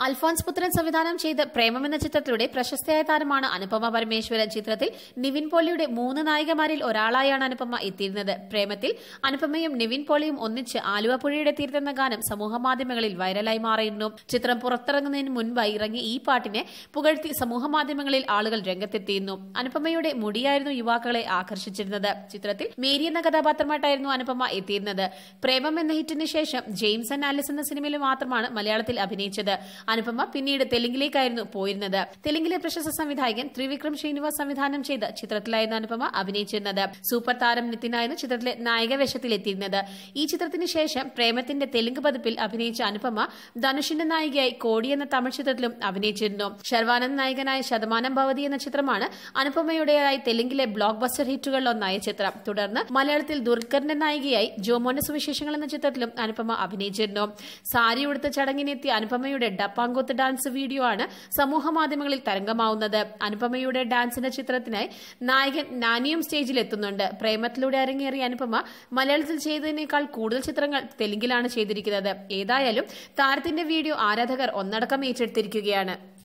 അൽഫോൻസ് പുത്രൻ സംവിധാനം ചെയ്ത് പ്രേമം എന്ന ചിത്രത്തിലൂടെ പ്രശസ്തയായ താരമാണ് അനുപമ പരമേശ്വരൻ ചിത്രത്തിൽ നിവിൻ പോളിയുടെ മൂന്ന് നായികമാരിൽ ഒരാളായാണ് അനുപമ എത്തിയിരുന്നത് പ്രേമത്തിൽ അനുപമയും നിവിൻ പോളിയും ഒന്നിച്ച് ആലുവ പുഴയുടെ തീരത്തെന്ന ഗാനം സമൂഹമാധ്യമങ്ങളിൽ വൈറലായി മാറിയിരുന്നു ചിത്രം പുറത്തിറങ്ങുന്നതിന് മുൻപായി ഇറങ്ങിയ ഈ പാട്ടിനെ പുകഴ്ത്തി സമൂഹമാധ്യമങ്ങളിൽ ആളുകൾ രംഗത്തെത്തിയിരുന്നു അനുപമയുടെ മുടിയായിരുന്നു യുവാക്കളെ ആകർഷിച്ചിരുന്നത് ചിത്രത്തിൽ മേരി എന്ന കഥാപാത്രമായിട്ടായിരുന്നു അനുപമ എത്തിയിരുന്നത് പ്രേമം എന്ന ഹിറ്റിന് ശേഷം ജെയിംസ് ആൻഡ് ആലിസ് എന്ന സിനിമയിൽ മാത്രമാണ് മലയാളത്തിൽ അഭിനയിച്ചത് അനുപമ പിന്നീട് തെലുങ്കിലേക്കായിരുന്നു പോയിരുന്നത് തെലുങ്കിലെ പ്രശസ്ത സംവിധായകൻ ത്രിവിക്രം ശ്രീനിവാസ് സംവിധാനം ചെയ്ത ചിത്രത്തിലായിരുന്നു അനുപമ അഭിനയിച്ചിരുന്നത് സൂപ്പർ താരം നിതിനായിരുന്നു ചിത്രത്തിലെ നായക വേഷത്തിലെത്തിയിരുന്നത് ഈ ചിത്രത്തിന് ശേഷം പ്രേമത്തിന്റെ തെലുങ്ക് പതിപ്പിൽ അഭിനയിച്ച അനുപമ ധനുഷിന്റെ നായികയായി കോടി എന്ന തമിഴ് ചിത്രത്തിലും അഭിനയിച്ചിരുന്നു ശർവാനന്ദ് നായകനായ ശതമാനം ഭവതി എന്ന ചിത്രമാണ് അനുപമയുടേതായി തെലുങ്കിലെ ബ്ലോക്ക് ബസ്റ്റർ ഹിറ്റുകളിലൊന്നായ ചിത്രം തുടർന്ന് മലയാളത്തിൽ ദുർഗറിന്റെ നായികയായി ജോമോന്റെ സുവിശേഷങ്ങൾ എന്ന ചിത്രത്തിലും അനുപമ അഭിനയിച്ചിരുന്നു സാരി ഉടുത്ത ചടങ്ങിനെത്തിയ അനുപമയുടെ ഡപ്പാങ്കൊത്ത് ഡാൻസ് വീഡിയോ ആണ് സമൂഹ മാധ്യമങ്ങളിൽ തരംഗമാവുന്നത് അനുപമയുടെ ഡാൻസിന്റെ ചിത്രത്തിനായി നായകൻ നാനിയും സ്റ്റേജിൽ എത്തുന്നുണ്ട് പ്രേമത്തിലൂടെ അരങ്ങേറിയ അനുപമ മലയാളത്തിൽ ചെയ്തതിനേക്കാൾ കൂടുതൽ ചിത്രങ്ങൾ തെലുങ്കിലാണ് ചെയ്തിരിക്കുന്നത് ഏതായാലും താരത്തിന്റെ വീഡിയോ ആരാധകർ ഒന്നടക്കം ഏറ്റെടുത്തിരിക്കുകയാണ്